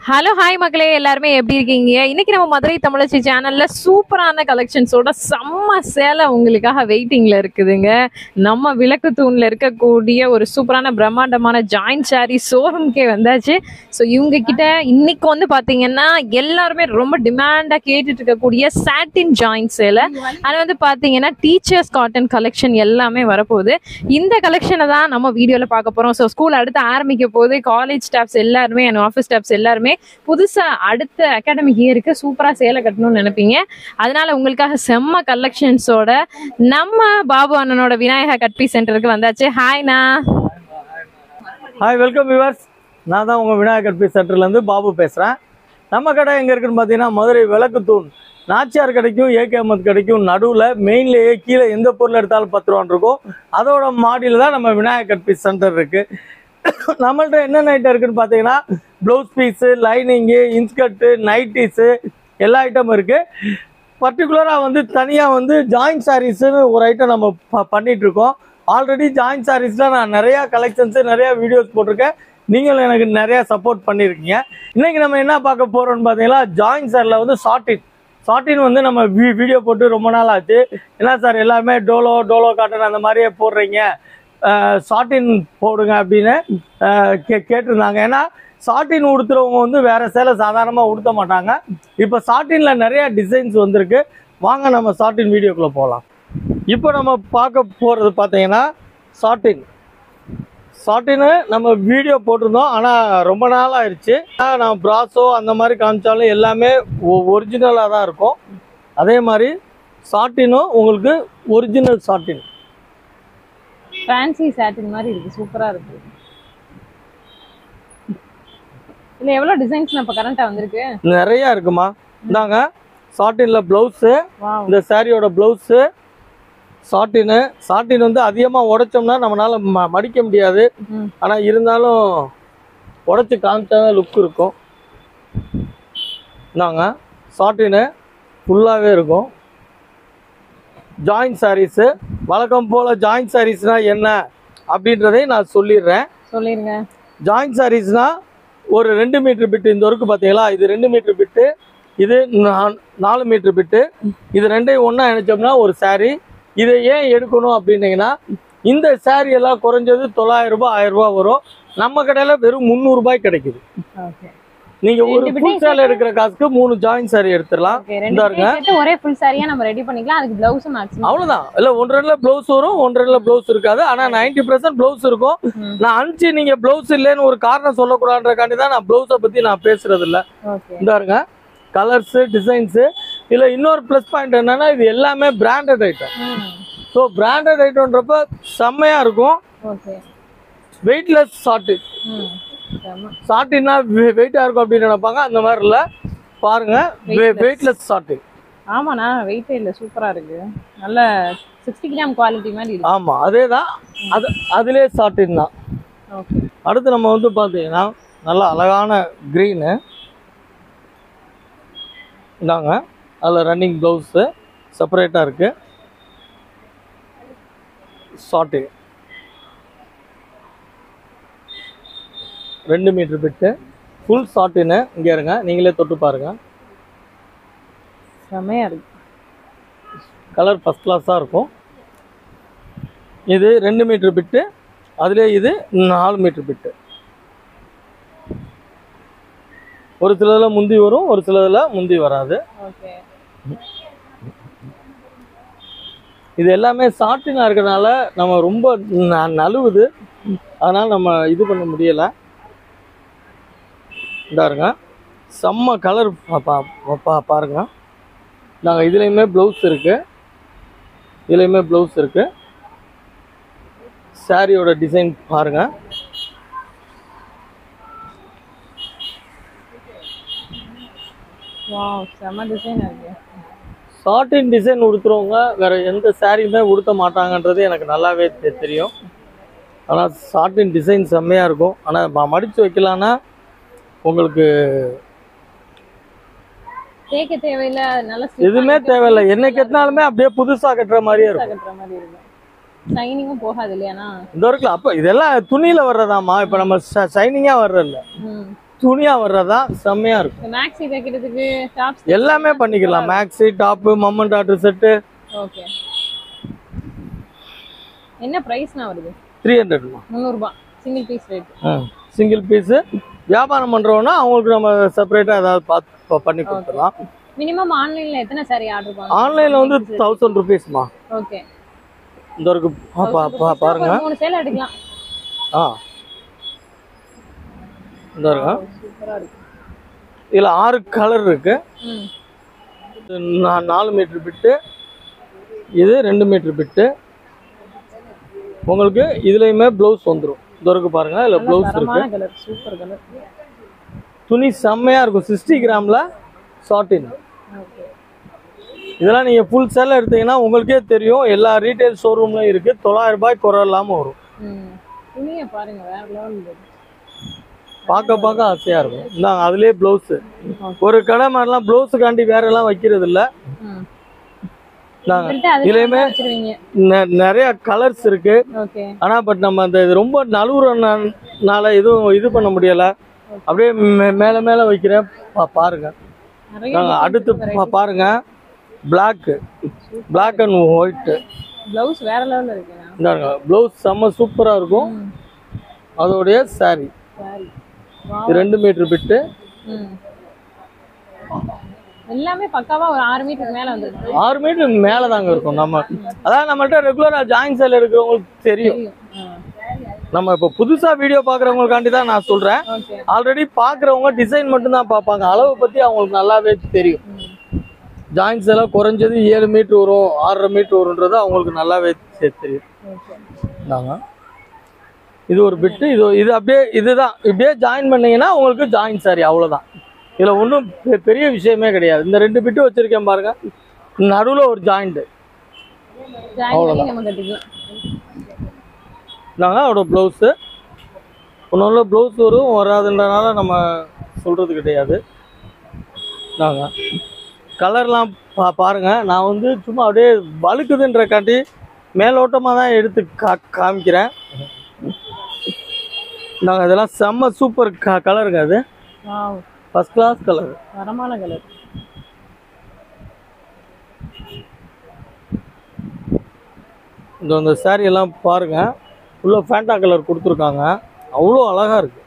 Hello hi மக்களே எல்லாருமே எப்படி இருக்கீங்க இன்னைக்கு நம்ம மதுரை தமிழச்சி சேனல்ல சூப்பரான கலெக்ஷன்ஸோட செம்ம சேலை உங்களுக்காக வெயிட்டிங்ல இருக்குதுங்க நம்ம விளக்கு தூண்ல இருக்கக்கூடிய ஒரு சூப்பரான பிரம்மாண்டமான ஜாயிண்ட் சாரி ஷோரூம்கே வந்தாச்சு ஸோ இவங்க கிட்ட இன்னைக்கு வந்து பாத்தீங்கன்னா எல்லாருமே ரொம்ப டிமாண்டா கேட்டுட்டு இருக்கக்கூடிய சாட்டின் ஜாயிண்ட் சேலை அது வந்து பாத்தீங்கன்னா டீச்சர்ஸ் காட்டன் கலெக்ஷன் எல்லாமே வரப்போகுது இந்த கலெக்ஷனை தான் நம்ம வீடியோல பார்க்க போறோம் ஸோ ஸ்கூல் அடுத்து ஆரம்பிக்க போது காலேஜ் ஸ்டாஃப்ஸ் எல்லாருமே அண்ட் ஆஃபீஸ் ஸ்டாஃப்ஸ் எல்லாருமே புதுசா அடுத்த அகாடமிக் இயருக்கு சூப்பரா சேலை கட்டணும்னு நினைப்பீங்க அதனால உங்களுக்காக செம்ம கலெக்ஷன்ஸோட நம்ம பாபு அண்ணனோட விநாயகா கட்பி சென்டருக்கு வந்தாச்சு ஹாய்ண்ணா ஹாய் வெல்கம் விவர்ஸ் நான் தான் உங்கள் விநாயகர் பி சென்டர்லேருந்து பாபு பேசுகிறேன் நம்ம கடை எங்கே இருக்குன்னு பார்த்தீங்கன்னா மதுரை விளக்கு தூண் நாச்சியார் கடைக்கும் ஏகே அஹமத் கடைக்கும் நடுவில் மெயின்லேயே கீழே எந்த பொருள் எடுத்தாலும் பத்து ரூபான்னு இருக்கும் அதோட மாடியில் தான் நம்ம விநாயகர் பீஸ் சென்டர் இருக்குது நம்மள்ட்ட என்னென்ன ஐட்டம் இருக்குன்னு பார்த்தீங்கன்னா blouse piece lining inskirt nighties எல்லா ஐட்டமும் இருக்குது பர்டிகுலராக வந்து தனியாக வந்து ஜாயிண்ட் சாரீஸ்னு ஒரு ஐட்டம் நம்ம ப- பண்ணிட்டு இருக்கோம் ஆல்ரெடி ஜாயிண்ட் சாரீஸில் நான் நிறையா கலெக்ஷன்ஸு நிறையா வீடியோஸ் போட்டிருக்கேன் நீங்களும் எனக்கு நிறையா சப்போர்ட் பண்ணியிருக்கீங்க இன்னைக்கு நம்ம என்ன பார்க்க போகிறோம்னு பார்த்தீங்கன்னா ஜாயிண்ட் சாரில் வந்து ஷார்ட்டின் ஷார்ட்டின் வந்து நம்ம வீ வீடியோ போட்டு ரொம்ப நாள் ஆச்சு என்ன சார் எல்லாமே டோலோ டோலோ காட்டன் அந்த மாதிரியே போடுறீங்க ஷார்ட்டின் போடுங்க அப்படின்னு அஹ், கே கேட்டிருந்தாங்க ஏன்னா சாட்டின் உடுத்துறவங்க வந்து வேற சேலை சாதாரணமாக உடுத்த மாட்டாங்க இப்போ சாட்டின்ல நிறைய டிசைன்ஸ் வந்திருக்கு வாங்க நம்ம சாட்டின் வீடியோக்குள்ள போகலாம் இப்போ நம்ம பார்க்க போகிறது பார்த்தீங்கன்னா சாட்டின் சாட்டின்னு நம்ம வீடியோ போட்டிருந்தோம் ஆனால் ரொம்ப நாள் ஆயிடுச்சு ஆனா, நான் ப்ராஸோ அந்த மாதிரி காமிச்சாலும் எல்லாமே ஒரிஜினலாக தான் இருக்கும் அதே மாதிரி சாட்டினும் உங்களுக்கு ஒரிஜினல் சாட்டின் ஃபேன்சி சாட்டின் மாதிரி இருக்கு சூப்பரா இருக்கு இதுல எவ்வளவு டிசைன்ஸ் நம்ம கரண்டா வந்திருக்கு நிறையா இருக்குமா இந்தாங்க சாட்டினில் ப்ளவுஸு வாவ் இந்த சாரியோட ப்ளவுஸு சாட்டினு சாட்டின் வந்து அதிகமாக உடைச்சோம்னா நம்மளால ம மடிக்க முடியாது ம். ஆனால் இருந்தாலும் உடைச்சி காமிச்சா லுக் இருக்கும் இந்தாங்க சாட்டினு ஃபுல்லாகவே இருக்கும் ஜாயிண்ட் சாரீஸு வழக்கம் போல் ஜாயிண்ட் சாரீஸ்னால் என்ன அப்படின்றதையும் நான் சொல்லிடுறேன் சொல்லிருங்க ஜாயிண்ட் சாரீஸ்னா ஒரு ரெண்டு மீட்டர் பிட்டு இந்த ஒர்க்கு பார்த்தீங்களா இது ரெண்டு மீட்டர் பிட்டு இது நா- நாலு மீட்டர் பிட்டு இது ரெண்டையும் ஒன்றா இணைச்சோம்னா ஒரு saree இதை ஏன் எடுக்கணும் அப்படின்னீங்கன்னா இந்த saree எல்லாம் குறைஞ்சது தொள்ளாயிரம் ரூபாய் ஆயிரம் ரூபாய் வரும் நம்ம கடையில் வெறும் முந்நூறுபாய் கிடைக்குது ஓகே நீங்கள் ஒரு ரெண்டு ஃபுல் சேலை எடுக்கிற காசுக்கு மூணு ஜாயிண்ட் saree எடுத்துடலாம் ஓகே இந்தா ரெண்டு இருங்க. சேர்த்து ஒரே ஃபுல் சாரியா நம்ம ரெடி பண்ணிக்கலாம் அதுக்கு பிளவுஸ் மேக்ஸிமம் அவ்வளோதான் இல்லை ஒன்றரை ப்ளவுஸ் வரும் ஒன்றரை ப்ளவுஸ் இருக்காது ஆனால் நைன்டி பர்சன்ட் ப்ளவுஸ் இருக்கும் ம். நான் அனுப்பிச்சு நீங்கள் ப்ளவுஸ் இல்லைன்னு ஒரு காரணம் சொல்லக்கூடாதுன்றக்காண்டி தான் நான் ப்ளவுஸை பற்றி நான் பேசுறது இல்ல ஓகே இந்த இருங்க கலர்ஸு டிசைன்ஸு இதில் இன்னொரு ப்ளஸ் பாயிண்ட் என்னன்னா இது எல்லாமே பிராண்டட் ஐட்டம் ஸோ பிராண்டட் ஐட்டம்ன்றப்ப செம்மையாக இருக்கும் ஓகே வெயிட்லெஸ் ஷார்ட்டு ம் செம. ஷார்ட்டின்னா வெயிட்டாக இருக்கும் அப்படின்னு நினைப்பாங்க அந்த மாதிரி இல்லை பாருங்க Weightless. வெயிட்லெஸ் ஷார்ட்டு ஆமாண்ணா வெயிட்டே இல்லை சூப்பரா இருக்கு நல்ல சிக்ஸ்டி கிராம் குவாலிட்டி மாதிரி இருக்கு ஆமாம் அதே தான் அது அதிலே ஷார்ட்டின் தான் ஓகே அடுத்து நம்ம வந்து பார்த்தீங்கன்னா நல்ல அழகான க்ரீனு இந்தாங்க அதில் ரன்னிங் ப்ளவுஸு செப்பரேட்டாக இருக்குது ஷார்ட்டு ரெண்டு மீட்டர் பிட்டு ஃபுல் ஷார்ட்டின்னு இங்கே இருங்க நீங்களே தொட்டு பாருங்கள் செமையா இருக்கு கலர் ஃபஸ்ட் கிளாஸாக இருக்கும் இது ரெண்டு மீட்டர் பிட்டு அதுலேயே இது நாலு மீட்டர் பிட்டு ஒரு சிலதில் முந்தி வரும் ஒரு சிலதில் முந்தி வராது ஓகே இது எல்லாமே சாட்டினாக இருக்கிறனால நம்ம ரொம்ப ந- நழுவுது அதனால் நம்ம இது பண்ண முடியலை இந்தாருங்க செம்ம கலர் பாருங்க நாங்கள் இதுலேயுமே ப்ளவுஸ் இருக்கு இதுலேயுமே ப்ளவுஸ் இருக்கு சாரியோட டிசைன் பாருங்க வாவ் செம டிசைன் இருக்கு ஷார்ட்டின் டிசைன் உடுத்துறவங்க வேற எந்த சாரியுமே உடுத்த மாட்டாங்கன்றது எனக்கு நல்லாவே தெ- தெரியும் ஆனால் ஷார்ட்டின் டிசைன் செம்மையாக இருக்கும் ஆனால் மடித்து வைக்கலான்னா உங்களுக்கு தேய்க்க தேவையில்ல நல்ல எதுவுமே தேவையில்லை என்னைக்கு எத்தினாலுமே அப்படியே புதுசாக கட்டுற மாதிரியே இருக்கும் கட்டுற மாதிரி இருக்கும் ஷைனிங்கும் போகாது இல்லையாண்ணா இந்த இருக்குல்ல அப்போ இதெல்லாம் துணியில் வர்றதாம்மா இப்போ நம்ம ஷைனிங்காக வர்றதில்ல ம் துணியா வர்றதா செம்மையா இருக்கும் மேக்ஸி தைக்கிறதுக்கு டாப்ஸ் எல்லாமே பண்ணிக்கலாம் maxi top mom and daughter set okay என்ன பிரைஸ்னா வருது த்ரீ ஹண்ட்ரட்மா முந்நூறுபா single piece rate single piece வியாபாரம் பண்றோம்னா அவங்களுக்கு நம்ம செப்பரேட்டா ஏதாவது பார்த்து ப- பண்ணி கொடுத்துடலாம் மினிமம் ஆன்லைன்ல எத்தனை சாரி ஆர்டர் பண்ணுவோம் ஆன்லைன்ல வந்து தௌசண்ட் ருபீஸ்மா ஓகே இந்த இருக்கு பா- பா- பா- பாருங்க மூணு சேல் எடுக்கலாம் ஆ இந்த இருங்க சூப்பரா இருக்கு இதுல ஆறு கலர் இருக்கு ம் இது நா- நாலு மீட்டர் பிட்டு இது ரெண்டு மீட்டர் பிட்டு உங்களுக்கு இதுலயுமே ப்ளவுஸ் வந்துடும் இந்த இருக்கு பாருங்க இதுல ப்ளவுஸ் இருக்கு தரமான கலர் சூப்பர் கலர் துணி செம்மையா இருக்கும் சிக்ஸ்டி கிராம்ல சாட்டின் ஓகே இதெல்லாம் நீங்க ஃபுல் சேல எடுத்தீங்கன்னா உங்களுக்கே தெரியும் எல்லா ரீட்டைல் ஷோரூம்லயும் இருக்கு தொள்ளாயிரம் ரூபாய் குறை இல்லாம வரும் ம் துணியை பாருங்க வேற லெவல் இருக்கு பார்க்க பார்க்க ஆசையா இருக்கும் இந்தாங்க அதுலயே பிளவுஸ் ஒரு கடை மாதிரிலாம் பிளவுஸுக்காண்டி வேற எல்லாம் வைக்கிறது இல்ல ம் நாங்க உங்கள்கிட்ட அதுல இதுலயுமே வச்சிருவீங்க நெ- நிறைய கலர்ஸ் இருக்கு ஓகே ஆனா பட் நம்ம அந்த இது ரொம்ப நலுவுறனால எதுவும் இது பண்ண முடியல அப்படியே மே- மேல மேல வைக்கிறேன் பா- பாருங்க நிறைய நாங்க அடுத்து பா- பாருங்க black black and white blouse வேற லெவல்ல இருக்குண்ணா இந்தாங்க ப்ளவுஸ் செம்ம சூப்பரா இருக்கும் ம் அதோடைய சாரி சாரி இது ரெண்டு மீட்டர் பிட்டு ம் எல்லாமே பக்காவா ஒரு ஆறு மீட்டருக்கு மேல வந்துருக்கு ஆறு மீட்டர் மேல தாங்க இருக்கும் நம்ம அதான் நம்மள்ட்ட ரெகுலரா ஜாயின் சேல் இருக்கிறவங்களுக்கு தெரியும் நம்ம இப்போ புதுசா வீடியோ பாக்குறவங்களுக்காண்டி தான் நான் சொல்றேன் ஓகே ஆல்ரெடி பாக்குறவங்க டிசைன் மட்டும் தான் பார்ப்பாங்க அளவு பத்தி அவங்களுக்கு நல்லாவே தெரியும் ஜாயின்ஸ் எல்லாம் குறைஞ்சது ஏழு மீட்டர் வரும் ஆறரை மீட்டர் வரும்ன்றது அவங்களுக்கு நல்லாவே தெ- தெரியும் ஓகே இந்தாங்க. இது ஒரு பிட்டு இது இது அப்படியே இதுதான் இப்படியே ஜாயின் பண்ணீங்கன்னா உங்களுக்கு ஜாயின் சாரி அவ்வளவுதான் இதுல ஒன்றும் பெரிய விஷயமே கிடையாது இந்த ரெண்டு பிட்டு வச்சிருக்கேன் பாருங்க நடுவுல ஒரு ஜாயிண்ட் ஜாயின் பண்ணி நம்ம கட்டிக்கலாம் இதாங்க அதோட ப்ளவுஸு ஒன்று ப்ளவுஸ் வரும் வராதுன்றனால நம்ம சொல்கிறது கிடையாது இதாங்க கலர்லாம் பா பாருங்க நான் வந்து சும்மா அப்படியே வழுக்குதுன்றக்காண்டி மேலோட்டமாக தான் எடுத்து கா காமிக்கிறேன் நாங்கள் இதெல்லாம் செம்ம சூப்பர் க கலருங்க அது வாவ் ஃபஸ்ட் கிளாஸ் கலர் தரமான கலர் இந்த இந்த saree எல்லாம் பாருங்க உள்ள ஃபேண்டா கலர் கொடுத்துருக்காங்க அவ்வளோ அழகா இருக்கு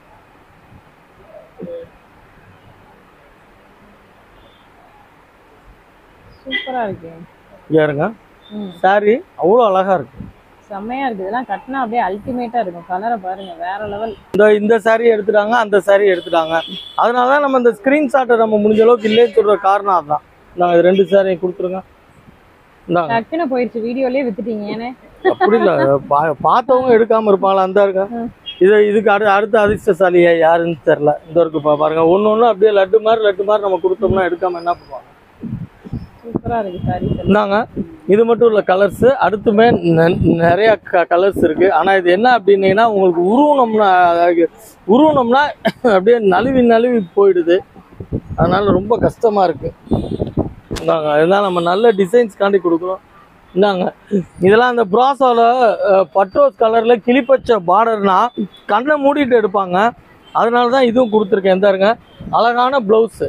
சூப்பரா இருக்கு இங்க இருங்க ம் saree அவ்வளோ அழகா இருக்கு செம்மையா இருக்கு இதெல்லாம் கட்டினா அப்படியே அல்டிமேட்டா இருக்கும் கலரை பாருங்க வேற லெவல் இந்த இந்த saree எடுத்துட்டாங்க அந்த saree எடுத்துட்டாங்க அதனால தான் நம்ம இந்த ஸ்க்ரீன்ஷாட்டை நம்ம முடிஞ்ச அளவுக்கு இல்லைன்னு சொல்ற காரணம் அதுதான் நாங்கள் இது ரெண்டு saree கொடுத்துருங்க இந்தாங்க டக்குன்னு போயிடுச்சு வீடியோலயே வித்துட்டீங்க ஏனே அப்படி இல்லை பா- பார்த்தவங்க எடுக்காம இருப்பாங்களா அந்த இருக்க ம். இது இதுக்கு அடுத்த அடுத்த அதிர்ஷ்டசாலி யாருன்னு தெரில இந்த இருக்கு பா- பாருங்க ஒன்று ஒன்று அப்படியே லட்டு மாதிரி லட்டு மாதிரி நம்ம கொடுத்தோம்னா எடுக்காம என்ன பண்ணுவாங்க சூப்பரா இருக்கு சாரி இந்தாங்க இது மட்டும் இல்ல கலர்ஸ் அடுத்துமே நெ- நிறைய கலர்ஸ் இருக்கு ஆனா இது என்ன அப்படின்னீங்கன்னா உங்களுக்கு உருவனம்னா அதாவது உருவனம்னா அப்படியே நழுவி நழுவி போயிடுது அதனால ரொம்ப கஷ்டமா இருக்கு இந்தாங்க இதெல்லாம் நம்ம நல்ல டிசைன்ஸ் காண்டி கொடுக்குறோம் இந்தாங்க இதெல்லாம் அந்த ப்ராஸோல பட்ரோஸ் கலர்ல கிளிப்பச்சை பார்டர்னா கண்ணை மூடிட்டு எடுப்பாங்க அதனால தான் இதுவும் கொடுத்துருக்கேன் இந்த இருங்க அழகான பிளவுஸு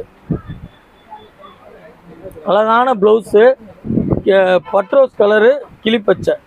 அழகான பிளவுஸு பட்ரோஸ் கலரு கிளிப்பச்சை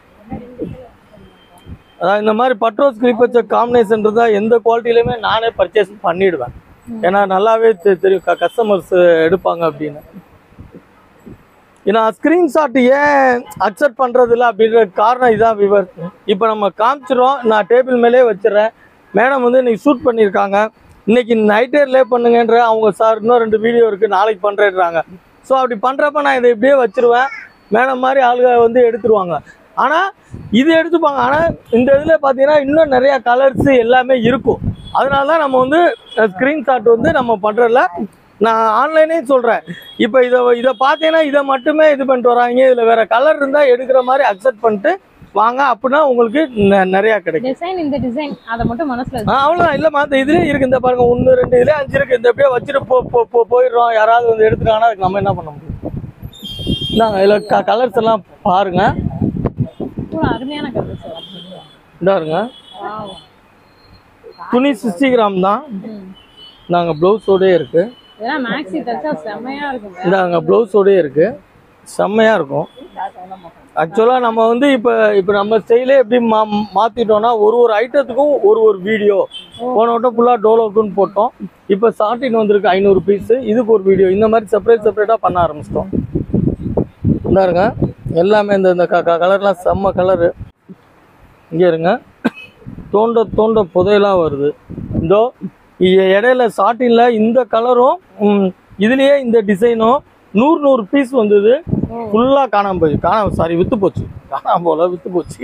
அதான் இந்த மாதிரி பட்ரோஸ் கிளிப்பச்சை காம்பினேஷன் இருந்தால் எந்த குவாலிட்டிலையுமே நானே பர்ச்சேஸ் பண்ணிடுவேன் ஏன்னா நல்லாவே தெ- தெரியும் கஸ்டமர்ஸ் எடுப்பாங்க அப்படின்னு ஏன்னா ஸ்க்ரீன்ஷாட் ஏன் அக்செப்ட் பண்றது இல்ல அப்படின்ற காரணம் இதான் விவர் இப்போ நம்ம காமிச்சிரும் நான் டேபிள் மேலே வச்சிடுறேன் மேடம் வந்து இன்னைக்கு ஷூட் பண்ணியிருக்காங்க இன்னைக்கு நைட்டே லே பண்ணுங்கன்ற அவங்க சார் இன்னும் ரெண்டு வீடியோ இருக்கு நாளைக்கு பண்றேன்றாங்க ஸோ அப்படி பண்றப்ப நான் இதை இப்படியே வச்சிருவேன் மேடம் மாதிரி ஆளுங்க வந்து எடுத்துருவாங்க ஆனா இது எடுத்துப்பாங்க ஆனா இந்த இதுல பாத்தீங்கன்னா இன்னும் நிறைய கலர்ஸ் எல்லாமே இருக்கும் அதனால தான் நம்ம வந்து ஸ்க்ரீன்ஷாட் வந்து நம்ம பண்றதுல நான் ஆன்லைனே சொல்றேன் இப்போ இதை இதை பார்த்தீங்கன்னா இதை மட்டுமே இது பண்ணிட்டு வராங்க இதுல வேற கலர் இருந்தா எடுக்கிற மாதிரி அக்செப்ட் பண்ணிட்டு வாங்க அப்படின்னா உங்களுக்கு நெ- நிறைய கிடைக்கும் டிசைன் இந்த டிசைன் அதை மட்டும் மனசுல ஆ அவ்வளோதான் இல்லைம்மா இந்த இதுலேயே இருக்கு இந்த பாருங்க ஒன்று ரெண்டு இதுலேயே அஞ்சு இருக்கு இந்த அப்படியே வச்சுட்டு போ போ போ போயிடுறோம் யாராவது வந்து எடுத்துட்டாங்கன்னா அதுக்கு நம்ம என்ன பண்ண முடியும் இந்தாங்க இதில் க கலர்ஸ் எல்லாம் பாருங்க ஒரு அருமையான கலர் சார் இந்தாருங்க வாவ் துணி சிக்ஸ்டி கிராம் தான் ம் நாங்கள் ப்ளவுஸோடயே இருக்கு இதெல்லாம் மேக்ஸி தச்சா செம்மையா இருக்குங்க இந்தாங்க ப்ளவுஸோடயே இருக்கு செம்மையா இருக்கும் ஆக்சுவலாக நம்ம வந்து இப்போ இப்போ நம்ம ஸ்டைலே எப்படி மா மாற்றிட்டோம்னா ஒரு ஒரு ஐட்டத்துக்கும் ஒரு ஒரு வீடியோ போன வட்டம் ஃபுல்லாக டோலோக்குன்னு போட்டோம் இப்போ சாட்டின் வந்திருக்கு ஐநூறு பீஸு இதுக்கு ஒரு வீடியோ இந்த மாதிரி செப்பரேட் செப்பரேட்டாக பண்ண ஆரம்பிச்சிட்டோம் இந்தாருங்க எல்லாமே இந்த இந்த க கலர்லாம் செம்ம கலரு இங்கே இருங்க தோண்ட தோண்ட புதையலாக வருது இதோ இ- இடையில சாட்டின்ல இந்த கலரும் ம், இதுலயே இந்த டிசைனும் நூறு நூறு பீஸ் வந்தது ஃபுல்லா காணாம போச்சு காணாம சாரி வித்து போச்சு காணாம போல வித்து போச்சு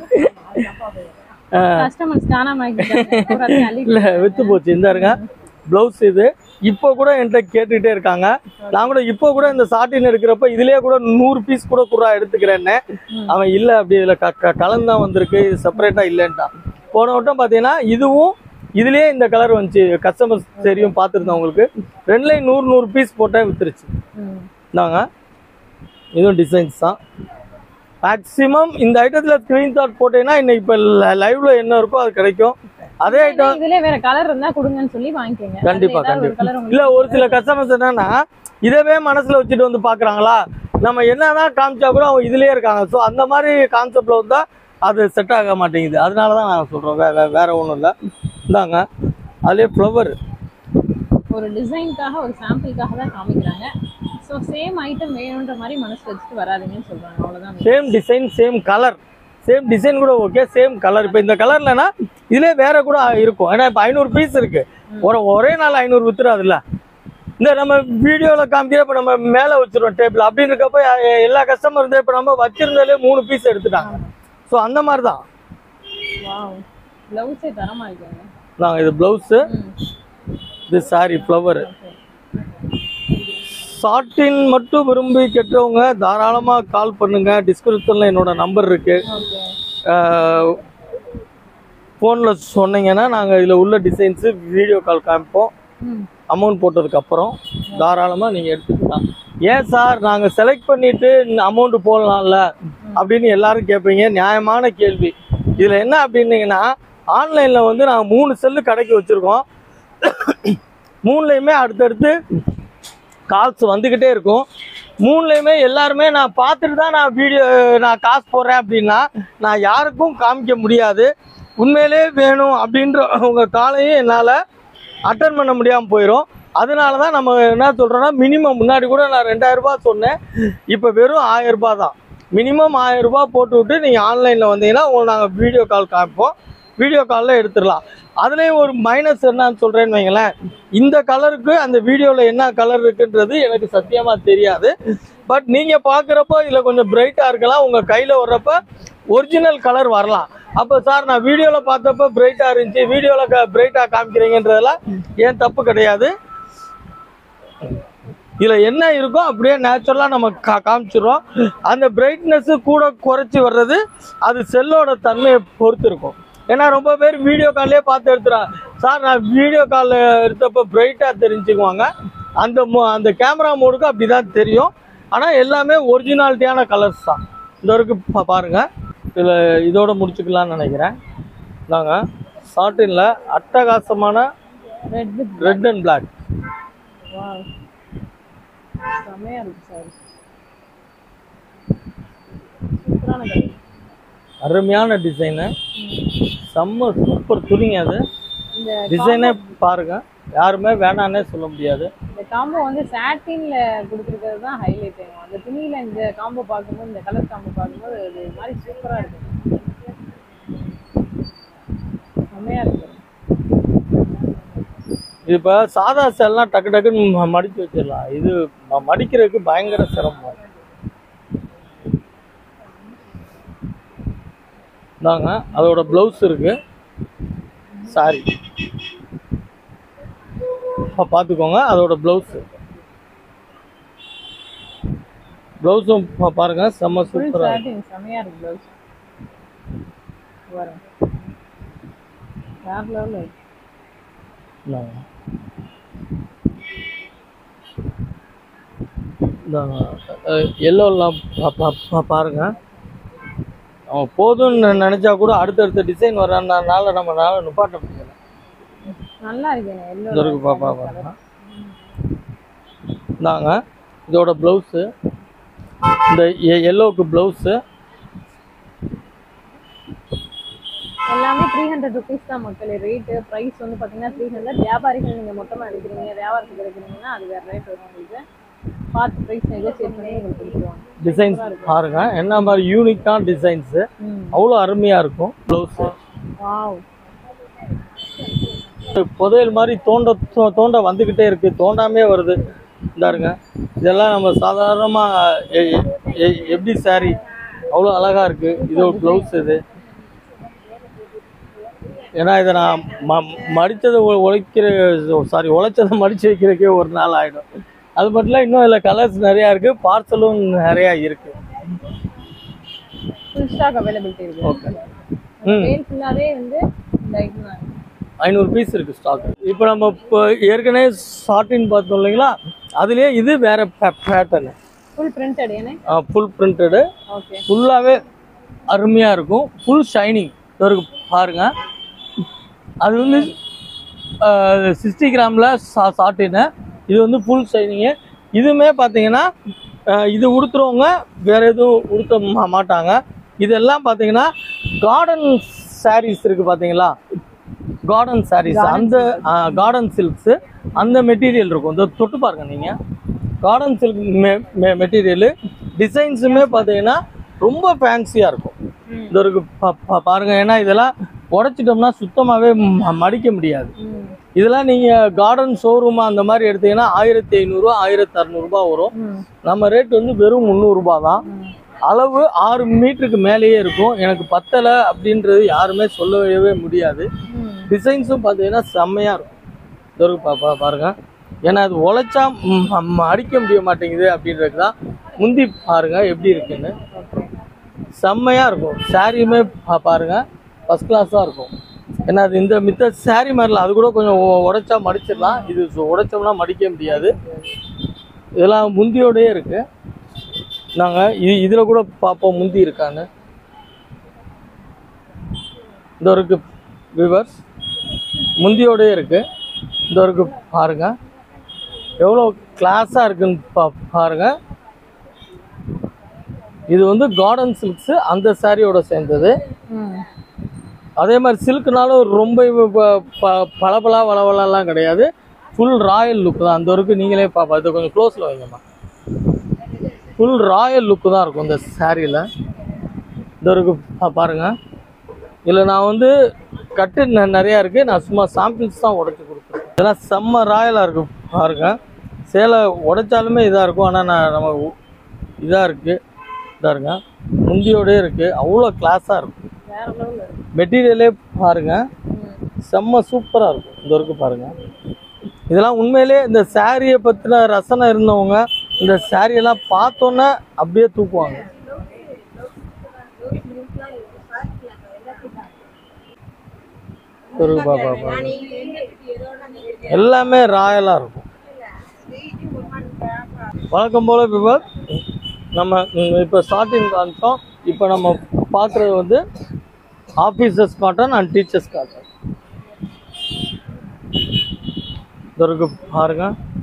கஸ்டமர்ஸ் காணாம ஆக்கிட்டாங்க. பூராத்தையும் அள்ளிட்டு இல்ல வித்து போச்சு இந்த இருங்க பிளவுஸ் இது இப்போ கூட என்கிட்ட கேட்டுக்கிட்டே இருக்காங்க நான் கூட இப்போ கூட இந்த சாட்டின் எடுக்கிறப்ப இதுலயே கூட நூறு பீஸ் கூட குறா எடுத்துக்கிறேன்னு அவன் இல்ல அப்படி இதுல க க- கலந்துதான் வந்திருக்கு இது செப்பரேட்டா இல்லைன்ட்டான் போன வட்டம் பாத்தீங்கன்னா இதுவும் இதுலயே இந்த கலர் வந்துச்சு கஸ்டமர்ஸ் தெரியும் பார்த்துருந்தேன் உங்களுக்கு ரெண்டுலையும் நூறு நூறு பீஸ் போட்டேன் வித்துருச்சு ம். இந்தாங்க இதுவும் டிசைன்ஸ் தான் மேக்ஸிமம் இந்த ஐட்டத்தில் ஸ்க்ரீன்ஷாட் போட்டீங்கன்னா இன்னைக்கு இப்போ லைவ்ல என்ன இருக்கோ அது கிடைக்கும் அதே ஐட்டம் இதுல வேற கலர் இருந்தா கொடுங்கன்னு சொல்லி வாங்கிக்கோங்க கண்டிப்பா, அதுல ஏதாவது ஒரு கலர் இல்ல ஒரு சில கஸ்டமர்ஸ் என்னன்னா இதவே மனசுல வச்சுட்டு வந்து பாக்குறாங்களா நம்ம என்னதான் காமிச்சா கூட அவங்க இதுலயே இருக்காங்க ஸோ அந்த மாதிரி கான்செப்ட்ல வந்தா அது செட் ஆக மாட்டேங்குது அதனால தான் நான் சொல்றோம் வே- வே- வேற ஒன்றும் இல்லை இந்தாங்க அதுலேயே ஃப்ளவர் ஒரு டிசைனுக்காக ஒரு சாம்பிளுக்காக தான் காமிக்கிறாங்க ஸோ சேம் ஐட்டம் வேணுன்ற மாதிரி மனசு வச்சுட்டு வராதுங்கன்னு சொல்றாங்க அவ்வளவுதான் same design same colour same design கூட ஓகே சேம் கலர் இப்போ இந்த கலர்லனா இதுலேயே வேற கூட இருக்கும் ஏன்னா இப்போ ஐநூறு பீஸ் இருக்கு ஒரு ஒரே நாள் ஐநூறு வித்துறாதுல்ல இந்த நம்ம வீடியோவில் காமிக்கிற இப்போ நம்ம மேலே வச்சிருவோம் டேபிள் அப்படின்னு இருக்கப்ப எ- எல்லா கஸ்டமர் இருந்தால் இப்போ நம்ம வச்சிருந்தாலே மூணு பீஸ் எடுத்துட்டாங்க ஸோ அந்த மாதிரி தான் வாவ் பிளவுஸே தரமா இருக்காங்க நாங்கள் இது ப்ளவுஸு இது சாரி ஃப்ளவர் சாட்டின் மட்டும் விரும்பி கெட்டவங்க தாராளமாக கால் பண்ணுங்க டிஸ்கிரிப்ஷனில் என்னோட நம்பர் இருக்கு ஓகே ஃபோனில் சொன்னீங்கன்னா நாங்கள் இதில் உள்ள டிசைன்ஸு வீடியோ கால் காமிப்போம் ம் அமௌண்ட் போட்டதுக்கு அப்புறம் தாராளமாக நீங்கள் எடுத்துக்கலாம் ஏன் சார் நாங்கள் செலக்ட் பண்ணிட்டு அமௌண்ட் போடலாம்ல அப்படின்னு எல்லாரும் கேட்பீங்க நியாயமான கேள்வி இதில் என்ன அப்படின்னீங்கன்னா ஆன்லைனில் வந்து நாங்கள் மூணு செல்லு கடைக்கு வச்சுருக்கோம் மூணுலையுமே அடுத்தடுத்து கால்ஸ் வந்துக்கிட்டே இருக்கும் மூணுலையுமே எல்லாருமே நான் பார்த்துட்டு தான் நான் வீடியோ நான் காசு போடுறேன் அப்படின்னா நான் யாருக்கும் காமிக்க முடியாது உண்மையிலே வேணும் அப்படின்ற உங்க காலையும் என்னால் அட்டன் பண்ண முடியாமல் போயிடும் அதனால தான் நம்ம என்ன சொல்கிறோன்னா மினிமம் முன்னாடி கூட நான் ரெண்டாயிரம் ரூபாய் சொன்னேன் இப்போ வெறும் ஆயிரம் ரூபாய் தான் மினிமம் ஆயிரம் ரூபாய் போட்டு விட்டு நீங்கள் ஆன்லைனில் வந்தீங்கன்னா உங்களுக்கு நாங்கள் வீடியோ கால் காமிப்போம் வீடியோ காலில் எடுத்துடலாம் அதுலேயும் ஒரு மைனஸ் என்னன்னு சொல்கிறேன்னு வைங்களேன் இந்த கலருக்கு அந்த வீடியோவில் என்ன கலர் இருக்குன்றது எனக்கு சத்தியமாக தெரியாது பட் நீங்கள் பார்க்குறப்போ இதில் கொஞ்சம் பிரைட்டாக இருக்கலாம் உங்கள் கையில் வர்றப்ப ஒரிஜினல் கலர் வரலாம் அப்போ சார் நான் வீடியோவில் பார்த்தப்ப பிரைட்டாக இருந்துச்சு வீடியோவில் க பிரைட்டாக காமிக்கிறீங்கன்றதெல்லாம் ஏன் தப்பு கிடையாது இதில் என்ன இருக்கோ அப்படியே நேச்சுரலாக நம்ம கா காமிச்சிடுறோம் அந்த பிரைட்னஸ் கூட குறைச்சி வர்றது அது செல்லோட தன்மையை பொறுத்து இருக்கும் ஏன்னா ரொம்ப பேர் வீடியோ கால்லே பார்த்து எடுத்துறாங்க சார் நான் வீடியோ காலில் எடுத்தப்போ பிரைட்டாக தெரிஞ்சுக்குவாங்க அந்த மோ அந்த கேமரா மோடுக்கு அப்படி தான் தெரியும் ஆனால் எல்லாமே ஒரிஜினாலிட்டியான கலர்ஸ் தான் இந்த வரைக்கும் பா பாருங்கள் இதில் இதோட முடிச்சுக்கலாம்னு நினைக்கிறேன் நாங்கள் சாட்டினில் அட்டகாசமான red with red and Black wow செமையா இருக்கு சார் சூப்பரான கலர் அருமையான டிசைனு செம்ம சூப்பர் துணிங்க அது இந்த டிசைனே பாருங்க யாருமே வேணான்னே சொல்ல முடியாது இந்த காம்போ வந்து சாட்டின்ல கொடுத்துருக்கிறது தான் ஹைலைட் ஆகும் அந்த துணியில இந்த காம்போ பார்க்கும்போது இந்த கலர் காம்போ பார்க்கும்போது அது ஒரு மாதிரி சூப்பரா இருக்கு செமையா இருக்கு இது இப்போ சாதா சேல்லாம் டக்கு டக்குன்னு ம- மடிச்சு வச்சிடலாம் இது ம- மடிக்கிறதுக்கு பயங்கர சிரமம் இந்தாங்க அதோட ப்ளவுஸ் இருக்கு சாரி பார்த்துக்கோங்க அதோட ப்ளவுஸ் ப்ளவுஸும் பாருங்க செம்ம ஃபுல் சூப்பராக சாட்டின் செமையா இருக்கு ப்ளவுஸ் வரும் வேற லெவலில் இருக்கு எல்லோலாம் பாருங்க அவன் போதும்னு நினைச்சா கூட அடுத்தடுத்த டிசைன் வர்றதுனால நம்மளால நிப்பாட்ட முடியல நல்லா இருக்குங்க எல்லோ இந்த இருக்கு பாப்பா பாருங்க இந்தாங்க இதோட ப்ளவுஸு இந்த எல்லோவுக்கு ப்ளவுஸு எல்லாமே த்ரீ ஹண்ட்ரட் ருபீஸ் தான் மக்கள் ரேட்டு ப்ரைஸ் வந்து பார்த்தீங்கன்னா த்ரீ ஹண்ட்ரட் வியாபாரிகள் நீங்கள் மொத்தமாக எடுக்கிறீங்க வியாபாரத்துக்கு எடுக்கிறீங்கன்னா அது வேறு ரேட் வரும் உங்களுக்கு பார்த்து ப்ரைஸ் நெகோசியேட் பண்ணி உங்களுக்கு கொடுத்துருவாங்க டிசைன்ஸ் பாருங்க என்ன மாதிரி யூனிக்கான டிசைன்ஸு ம் அவ்வளோ அருமையாக இருக்கும் ப்ளவுஸு வாவ் புதையல் மாதிரி தோண்ட தோ- தோண்ட வந்துக்கிட்டே இருக்கு தோண்டாமே வருது இந்தாருங்க இதெல்லாம் நம்ம சாதாரணமாக எப்படி saree அவ்வளோ அழகா இருக்கு இது ஒரு ப்ளவுஸ் இது ஏன்னா இதை நான் ம மடித்ததை உழைக்கிற சாரி உழைச்சதை மடித்து வைக்கிறதுக்கே ஒரு நாள் ஆகிடும் அது மட்டும் இல்லை இன்னும் இதில் கலர்ஸ் நிறையா இருக்குது பார்சலும் நிறையா இருக்குது ஃபுல் ஸ்டாக் அவைலபிலிட்டி இருக்கு ஓகே ம் மேல் ஃபுல்லாகவே வந்து இந்த இதுதான் ஐநூறு பீஸ் இருக்கு ஸ்டாக் இப்போ நம்ம இப்போ ஏற்கனவே ஷார்ட்டின் பார்த்தோம் இல்லைங்களா அதுலேயே இது வேற பேட்டர்னு ஃபுல் பிரிண்டட் ஏனே ஃபுல் பிரிண்டடு ஓகே ஃபுல்லாகவே அருமையாக இருக்கும் ஃபுல் ஷைனிங் இருக்கு பாருங்க அது வந்து சிக்ஸ்டி கிராமில் சா ஷார்ட்டின்னு இது வந்து ஃபுல் ஷைனிங்கு இதுவுமே பார்த்தீங்கன்னா அஹ், இது உடுத்துறவங்க வேற எதுவும் உடுத்த மா- மாட்டாங்க இதெல்லாம் பார்த்தீங்கன்னா கார்டன் சாரீஸ் இருக்கு பார்த்தீங்களா கார்டன் சாரீஸ் அந்த கார்டன் சில்க்ஸ் அந்த மெட்டீரியல் இருக்கும் இந்த தொட்டு பாருங்க நீங்க கார்டன் சில்க் மெட்டீரியல் டிசைன்ஸுமே பார்த்தீங்கன்னா ரொம்ப ஃபேன்சியாக இருக்கும் இந்த ஒரு பா- பா- பாருங்க ஏன்னா இதெல்லாம் உடைச்சிட்டோம்னா சுத்தமாகவே மடிக்க முடியாது ம் இதெல்லாம் நீங்கள் கார்டன் ஷோரூம் அந்த மாதிரி எடுத்தீங்கன்னா ஆயிரத்தி ஐநூறுரூவா ஆயிரத்தி அறநூறுபா வரும் ம் நம்ம ரேட் வந்து வெறும் முந்நூறுரூபா தான் ம் அளவு ஆறு மீட்டருக்கு மேலேயே இருக்கும் எனக்கு பத்தலை அப்படின்றது யாருமே சொல்லவே முடியாது ம் டிசைன்ஸும் பார்த்தீங்கன்னா செம்மையாக இருக்கும் இதோ இருக்கு பா பா- பாருங்க ஏன்னா அது உழைச்சா ம், ம், அடிக்க முடிய மாட்டேங்குது அப்படின்றது தான் முந்தி பாருங்க எப்படி இருக்குன்னு ஓகே செம்மையாக இருக்கும் சாரியுமே பா- பாருங்க ஃபஸ்ட் கிளாஸாக இருக்கும் ஏன்னா அது இந்த மித்த சாரி மாதிரிலாம் அது கூட கொஞ்சம் உ- உடைச்சா மடிச்சிடலாம் இது சு- உடைச்சோம்னா மடிக்க முடியாது இதெல்லாம் முந்தியோடயே இருக்கு நாங்கள் இது இதில் கூட பார்ப்போம் முந்தி இருக்கான்னு இந்த இருக்கு விவர்ஸ் முந்தியோடயே இருக்கு இந்த இருக்கு பாருங்க எவ்வளோ கிளாஸாக இருக்குன்னு பா பாருங்க இது வந்து கார்டன் சில்க்ஸ் அந்த சாரியோட சேர்ந்தது ம் அதே மாதிரி சில்க்னாலும் ரொம்ப பளபளா வளவலாம் கிடையாது ஃபுல் ராயல் லுக் தான் அந்த வரைக்கும் நீங்களே பாப்பா இது கொஞ்சம் க்ளோஸில் வைங்கம்மா ஃபுல் ராயல் லுக்கு தான் இருக்கும் இந்த சாரியில் இந்த வரைக்கும் பா- பாருங்க இதில் நான் வந்து கட்டு ந- நிறையா இருக்குது நான் சும்மா சாம்பிள்ஸ் தான் உடைச்சி கொடுத்துருக்கேன் இதெல்லாம் செம்ம ராயலாக இருக்கும் பாருங்க சேலை உடைச்சாலுமே இதாக இருக்கும் ஆனால் நான் நம்ம இதாக இருக்குது இதாக இருங்க முந்தியோடயே இருக்குது அவ்வளோ கிளாஸாக இருக்கும் வேற லெவலில் இருக்கு மெட்டீரியலே பாருங்க ம் செம்ம சூப்பராக இருக்கும் இந்த இருக்கு பாருங்க இதெல்லாம் உண்மையிலே இந்த சாரியை பற்றின ரசனை இருந்தவங்க இந்த சாரியெல்லாம் பார்த்தோன்னே அப்படியே தூக்குவாங்க ஒரு பாப்பா பாருங்க எல்லாமே ராயலாக இருக்கும் வழக்கம் போல விவர் நம்ம இப்போ ஸ்டார்டிங் காமிச்சோம் இப்போ நம்ம பார்க்குறது வந்து officers cotton and teachers cotton இருக்கு பாருங்க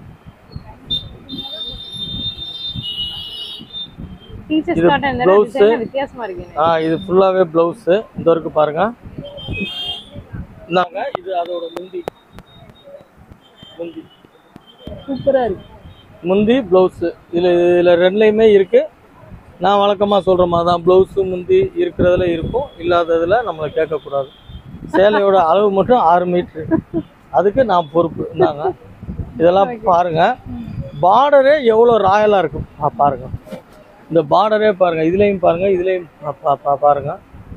டீச்சர்ஸ் இது காட்டன் blouse. டிசைன் வித்தியாசமா இருக்கு ஆ இது ஃபுல்லாகவே ப்ளவுஸு இந்த இருக்கு பாருங்க இந்தாங்க இது அதோட முந்தி முந்தி சூப்பரா இருக்கு முந்தி ப்ளவுஸு இதில் இதில் ரெண்டுலேயுமே இருக்குது நான் வழக்கமாக சொல்கிற மாதிரி தான் ப்ளவுஸு முந்தி இருக்கிறதுல இருக்கும் இல்லாததில் நம்மளை கேட்கக்கூடாது சேலையோட அளவு மட்டும் ஆறு மீட்ரு அதுக்கு நான் பொறுப்பு இந்தாங்க இதெல்லாம் பாருங்க பார்டரே எவ்வளோ ராயலாக இருக்கும் பா- பாருங்க இந்த பார்டரே பாருங்க இதுலேயும் பாருங்க இதுலேயும் பா- பா- பா- பாருங்க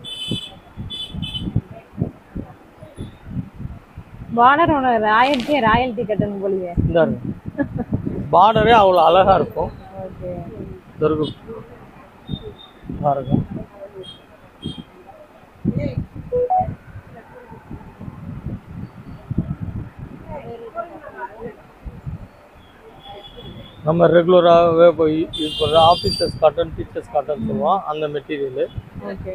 பார்டரோட ராயல்ட்டி ராயல்ட்டி கட்டணும் போலியே இந்த பார்டரே அவ்வளோ அழகாக இருக்கும் ஓகே இந்த இருக்கு பாருங்க நம்ம ரெகுலராகவே போய் யூஸ் பண்ணுற ஆஃபீஸர்ஸ் காட்டன் டீச்சர்ஸ் காட்டன் சொல்லுவோம் அந்த மெட்டீரியலு ஓகே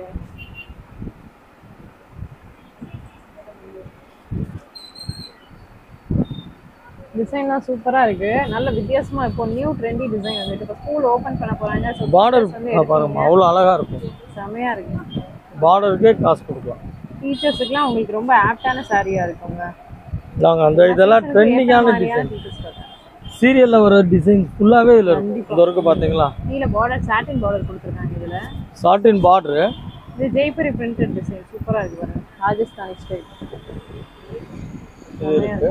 டிசைன்லாம் சூப்பரா இருக்கு நல்ல வித்தியாசமா இப்போ நியூ ட்ரெண்டி டிசைன் வந்துட்டு இப்போ ஸ்கூல் ஓபன் பண்ண போறாங்க so பார்டர் teachers வந்து பாருங்க அவ்வளோ அழகா இருக்கும் செமையா இருக்கு பார்டருக்கே காசு கொடுக்கலாம் டீச்சர்ஸுக்குலாம் உங்களுக்கு ரொம்ப ஆப்டான சாரியா இருக்குங்க நாங்கள் அந்த இதெல்லாம் ட்ரெண்டிங்கான டிசைன் சீரியல்ல வர டிசைன் ஃபுல்லாவே இதுல இருக்கும் இந்த வரைக்கும் பாத்தீங்களா கீழே பார்டர் சாட்டின் பார்டர் கொடுத்துருக்காங்க இதுல சாட்டின் பார்டரு இது ஜெய்ப்பூரி பிரிண்டட் டிசைன் சூப்பரா இருக்கு பாருங்க ராஜஸ்தானி ஸ்டைல் இது இருக்கு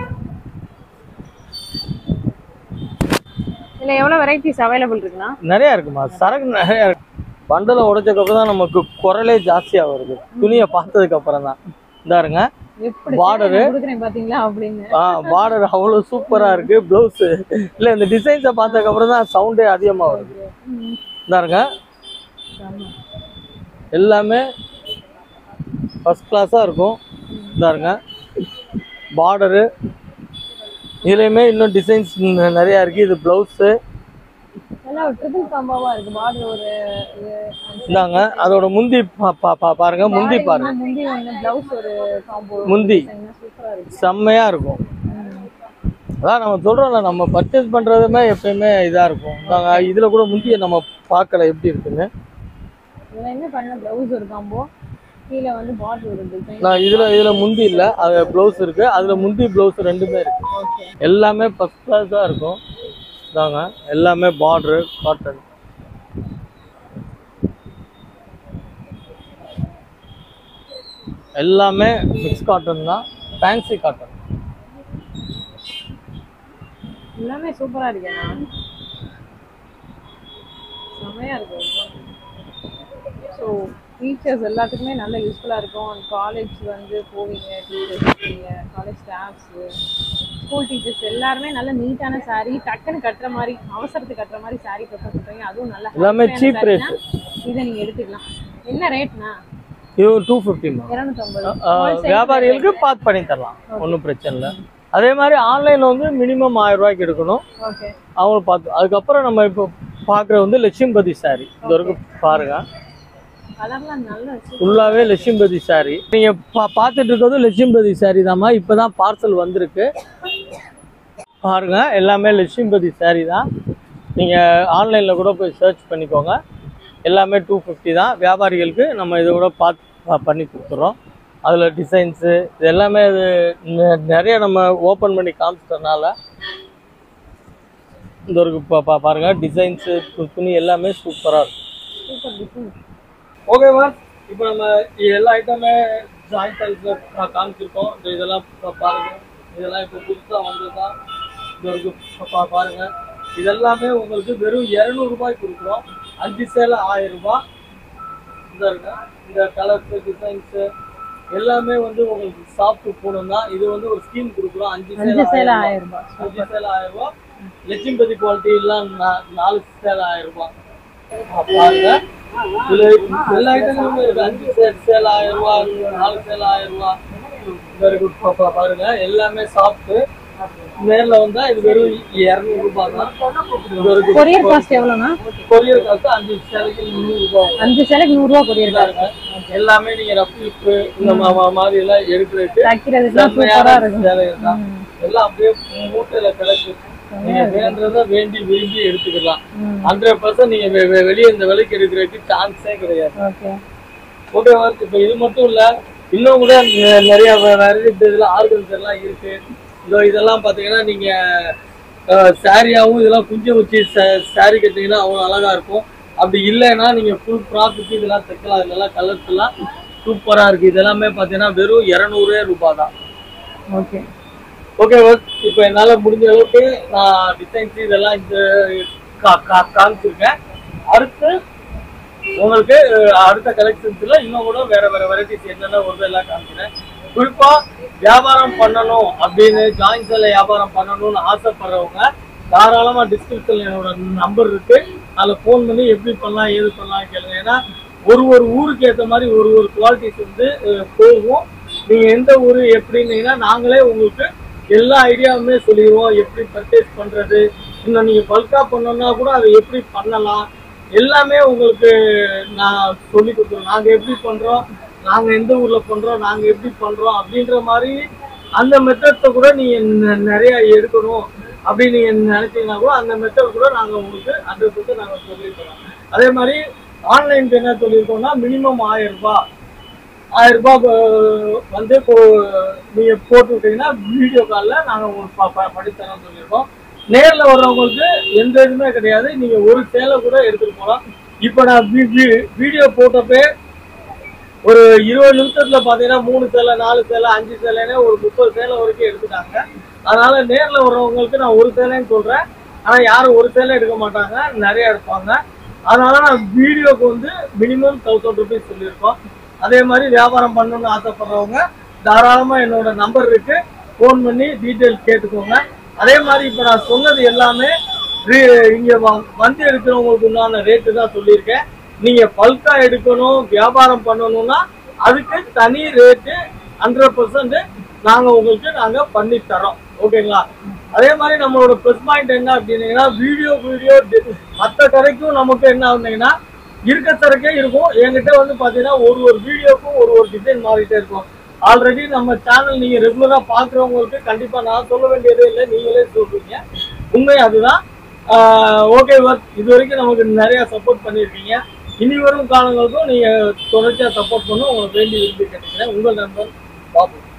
இதுல எவ்வளவு வெரைட்டிஸ் அவைலபிள் இருக்குன்னா நிறைய இருக்குமா சரக்கு நிறைய இருக்கு பண்டலை உடைச்சதுக்கப்புறம் தான் நமக்கு குரலே ஜாஸ்தியா வருது துணியை பார்த்ததுக்கு அப்புறம் தான் இந்தாருங்க எப்படி Border. நான் கொடுக்குறேன் பாத்தீங்களா அப்படின்னு ஆ பார்டர் அவ்வளோ சூப்பரா இருக்கு ப்ளவுஸு இல்லை இந்த டிசைன்ஸை பார்த்ததுக்கு அப்புறம் தான் சவுண்டே அதிகமா வருது ம், இந்தாருங்க செம. எல்லாமே ஃபர்ஸ்ட் கிளாஸாக இருக்கும் இதாருங்க பார்டரு இதுலேயுமே இன்னும் டிசைன்ஸ் நிறையா இருக்குது இது ப்ளவுஸு எல்லாம் ஒரு ட்ரிபிள் காம்போவா இருக்கு பார்டர் ஒரு இது, இந்தாங்க அதோட முந்தி பா- பா- பா- பாருங்க முந்தி saree பாருங்க ஒண்ணு, முந்தி ஒண்ணு பிளவுஸ் ஒரு காம்போ முந்தி சூப்பரா இருக்கு செம்மையா இருக்கும் ம். அதான் நம்ம சொல்றோம்ல நம்ம பர்ச்சேஸ் பண்றதுமே எப்பயுமே இதா இருக்கும் நாங்க இதுல கூட முந்திய நம்ம பார்க்கல எப்படி இருக்குன்னு இதுல என்ன பண்ண பிளவுஸ் ஒரு காம்போ கீழே வந்து பார்டர் ஒரு டிசைன் நான் இதுல இதுல முந்தி இல்ல அது ப்ளவுஸ் இருக்கு அதுல முந்தி ப்ளவுஸ் ரெண்டுமே இருக்கு ஓகே எல்லாமே ஃபர்ஸ்ட் கிளாஸா இருக்கும் இதாங்க எல்லாமே பார்டரு காட்டன் எல்லாமே மிக்ஸ் காட்டன் தான் ஃபேன்சி காட்டன் எல்லாமே சூப்பரா இருக்கு செமையா இருக்கு ஸோ டீச்சர்ஸ் எல்லாத்துக்குமே நல்ல யூஸ்ஃபுல்லாக இருக்கும் காலேஜ் வந்து போவீங்க டீச்சர்ஸ் இருக்கீங்க காலேஜ் ஸ்டாஃப்ஸு ஸ்கூல் டீச்சர்ஸ் எல்லாருமே நல்ல நீட்டான saree டக்குன்னு கட்டுற மாதிரி அவசரத்துக்கு கட்டுற மாதிரி saree ப்ரிஃபர் பண்ணுறீங்க அதுவும் நல்ல எல்லாமே high cheap saree rate. னா இதை நீங்கள் எடுத்துக்கலாம் என்ன ரேட்னா இது டூ ஃபிஃப்டிமா இரநூத்தம்பது வியாபாரிகளுக்கு பார்த்து பண்ணி தரலாம் ஒன்றும் பிரச்சனை இல்லை அதே மாதிரி ஆன்லைனில் வந்து மினிமம் ஆயிரம் ரூபாய்க்கு எடுக்கணும் ஓகே அவங்கள பார்த்து அதுக்கப்புறம் நம்ம இப்போ பார்க்குறது வந்து லட்சுமிபதி சாரி இது வரைக்கும் பாருங்க கலர்லாம் நல்ல ஃபுல்லாகவே லட்சுமிபதி சாரி நீங்கள் பா பார்த்துட்டு இருக்கிறது லட்சுமிபதி சாரி தாம்மா இப்போ தான் பார்சல் வந்திருக்கு பாருங்க எல்லாமே லட்சுமிபதி சாரி தான் நீங்கள் ஆன்லைனில் கூட போய் சர்ச் பண்ணிக்கோங்க எல்லாமே டூ ஃபிஃப்டி தான் வியாபாரிகளுக்கு நம்ம இதை கூட பார்த்து ப- பண்ணி கொடுத்துறோம் அதில் டிசைன்ஸு இது எல்லாமே இது நெ- நிறைய நம்ம ஓப்பன் பண்ணி காமிச்சிட்டனால இந்த ஒரு பா- பா- பாருங்க டிசைன்ஸு துணி எல்லாமே சூப்பராக இருக்கும் சூப்பர் டிசைன் ஓகேவா இப்போ நம்ம எல்லா ஐட்டமே ஜாயிண்ட் சைஸில் காமிச்சிருக்கோம் இந்த இதெல்லாம் பா- பாருங்க இதெல்லாம் இப்போ புதுசாக வந்தது தான் இது வரைக்கும் பா- பா- பாருங்க இதெல்லாமே உங்களுக்கு வெறும் இரநூறுபாய்க்கு கொடுக்குறோம் அஞ்சு சேலை ஆயிரம் ரூபாய் இந்த இருங்க இந்த கலர்ஸு டிசைன்ஸு எல்லாமே வந்து உங்களுக்கு சாஃப்ட் போகணும் தான் இது வந்து ஒரு ஸ்கீம் கொடுக்குறோம் அஞ்சு அஞ்சு சேலை சேலை ஆயிரம் ஆயிரம் ரூபாய் ரூபாய். அஞ்சு சேலை ஆயிரம் ரூபாய் லட்சுமிபதி குவாலிட்டி எல்லாம் நா- நாலு சேலை ஆயிரம் ரூபாய் பாருங்க இதுல எல்லா ஐட்டங்களுமே இருக்கு அஞ்சு சேல் சேல் ஆயிரம் ரூபாய் நாலு சேல் ஆயிரம் ரூபாய் இந்த இருக்கு பா- பா- பாருங்க எல்லாமே சாப்பிட்டு நேர்ல வந்தா இது வெறும் இருநூறு ரூபாய் தான் இது வரைக்கும் கொரியர் காஸ்ட் எவ்வளோண்ணா கொரியர் காசு அஞ்சு சேலைக்கு முந்நூறு ரூபாய் அஞ்சு சேலைக்கு நூறுரூவா கொரியர் காஸ்ட் பாருங்க எல்லாமே நீங்க ரஃப் இந்த மா- மா- மாதிரி எல்லாம் எடுக்கிறதுக்கு தைக்கிறதுக்குலாம் செம்மையான சூப்பரா இருக்கும் சேலைகள் தான் எல்லாம் அப்படியே மூட்டையில கிடக்கு நீங்க வேண்டதை வேண்டி விரும்பி எடுத்துக்கலாம் ம். ஹண்ட்ரட் பர்சன்ட் நீங்க வெ- வெ- வெளியே இந்த விலைக்கு எடுக்கிறதுக்கு சான்ஸே கிடையாது ஓகே ஓகேவா இப்ப இது மட்டும் இல்ல இன்னும் கூட நெ- நிறைய வெரைட்டி இதுல ஆர்கன்ஸ் எல்லாம் இருக்கு இதோ இதெல்லாம் பாத்தீங்கன்னா நீங்க சாரியாவும் இதெல்லாம் குஞ்சு வச்சு சாரி கட்டிங்கன்னா அவ்வளவு அழகா இருக்கும் அப்படி இல்லைன்னா நீங்க ஃபுல் ப்ராஃபிட் இதெல்லாம் தைக்கலாம் இதெல்லாம் கலர்ஸ் எல்லாம் சூப்பரா இருக்கு இதெல்லாமே பாத்தீங்கன்னா வெறும் இரநூறே ரூபாய் தான் ஓகே ஓகே இப்போ என்னால முடிஞ்ச அளவுக்கு நான் டிசைன்ஸ் இதெல்லாம் இந்த கா- கா- காமிச்சிருக்கேன் அடுத்து உங்களுக்கு அஹ், அடுத்த கலெக்ஷன்ஸ்ல இன்னும் கூட வேற வேற வெரைட்டிஸ் என்னென்ன வருது எல்லாம் காமிக்கிறேன் குறிப்பா வியாபாரம் பண்ணணும் அப்படின்னு ஜாயின்ஸ்ல வியாபாரம் பண்ணணும்னு ஆசைப்படுறவங்க தாராளமா டிஸ்கிரிப்ஷன்ல என்னோட நம்பர் இருக்கு அதுல ஃபோன் பண்ணி எப்படி பண்ணலாம் ஏது பண்ணலாம் கேளுங்க ஏன்னா ஒரு ஒரு ஊருக்கு ஏற்ற மாதிரி ஒரு ஒரு குவாலிட்டிஸ் வந்து அஹ், போகும் நீங்க எந்த ஊரு எப்படின்னீங்கன்னா நாங்களே உங்களுக்கு எல்லா ஐடியாவுமே சொல்லிடுவோம் எப்படி பர்ச்சேஸ் பண்றது இன்னும் நீங்க பல்கா பண்ணணும்னா கூட அதை எப்படி பண்ணலாம் எல்லாமே உங்களுக்கு நான் சொல்லி கொடுத்துருவோம் நாங்க எப்படி பண்றோம் நாங்க எந்த ஊர்ல பண்றோம் நாங்க எப்படி பண்றோம் அப்படின்ற மாதிரி அந்த மெத்தட்ஸை கூட நீங்க ந- நிறைய எடுக்கணும் அப்படின்னு நீங்க நினைச்சீங்கன்னா கூட அந்த மெத்தட் கூட நாங்க உங்களுக்கு ஹண்ட்ரட் பர்சன்ட் நாங்க சொல்லியிருக்கோம் அதே மாதிரி ஆன்லைனுக்கு என்ன சொல்லியிருக்கோம்னா மினிமம் ஆயிரம் ரூபாய் ஆயிரம் ரூபாய் ப- வந்து இப்போ நீங்க போட்டு விட்டீங்கன்னா வீடியோ காலில் நாங்க உங்களுக்கு ப- ப- படித்தரோம்னு சொல்லியிருக்கோம் நேர்ல வர்றவங்களுக்கு எந்த இதுவுமே கிடையாது நீங்க ஒரு சேலை கூட எடுத்துட்டு போகலாம் இப்போ நான் வி- வி- வீடியோ போட்டப்பே ஒரு இருபது நிமிஷத்துல பாத்தீங்கன்னா மூணு சேலை நாலு சேலை அஞ்சு சேலைன்னு ஒரு முப்பது சேலை வரைக்கும் எடுத்துட்டாங்க அதனால நேர்ல வர்றவங்களுக்கு நான் ஒரு சேலைன்னு சொல்றேன் ஆனா யாரும் ஒரு சேலை எடுக்க மாட்டாங்க நிறைய எடுப்பாங்க அதனால நான் வீடியோக்கு வந்து மினிமம் தௌசண்ட் ருபீஸ் சொல்லியிருக்கோம் அதே மாதிரி வியாபாரம் பண்ணணும்னு ஆசைப்படுறவங்க தாராளமா என்னோட நம்பர் இருக்கு ஃபோன் பண்ணி டீட்டெயில் கேட்டுக்கோங்க அதே மாதிரி இப்போ நான் சொன்னது எல்லாமே re- இங்க வ- வந்து எடுக்கிறவங்களுக்கு உண்டான ரேட்டு தான் சொல்லியிருக்கேன் நீங்க பல்கா எடுக்கணும் வியாபாரம் பண்ணணும்னா அதுக்கு தனி ரேட்டு ஹண்ட்ரட் பர்சன்ட் நாங்க உங்களுக்கு நாங்க பண்ணி தரோம் ஓகேங்களா அதே மாதிரி நம்மளோட ப்ளஸ் பாயிண்ட் என்ன அப்படின்னீங்கன்னா வீடியோ வீடியோ மற்ற கடைக்கும் நமக்கு என்ன ஆகுனீங்கன்னா இருக்க சரக்கே இருக்கும் என்கிட்ட வந்து பாத்தீங்கன்னா ஒரு ஒரு வீடியோக்கும் ஒரு ஒரு டிசைன் மாறிட்டே இருக்கும் ஆல்ரெடி நம்ம சேனல் நீங்க ரெகுலரா பாக்குறவங்களுக்கு கண்டிப்பா நான் சொல்ல வேண்டியதே இல்லை நீங்களே சொல்றீங்க உண்மை அதுதான் ஓகே ஒர்க் இது வரைக்கும் நமக்கு நிறைய சப்போர்ட் பண்ணியிருக்கீங்க இனி வரும் காலங்களுக்கும் நீங்க தொடர்ச்சியா சப்போர்ட் பண்ண உங்களுக்கு வேண்டி விரும்பி கேட்டுக்கிறேன் உங்கள் நண்பர் பாபு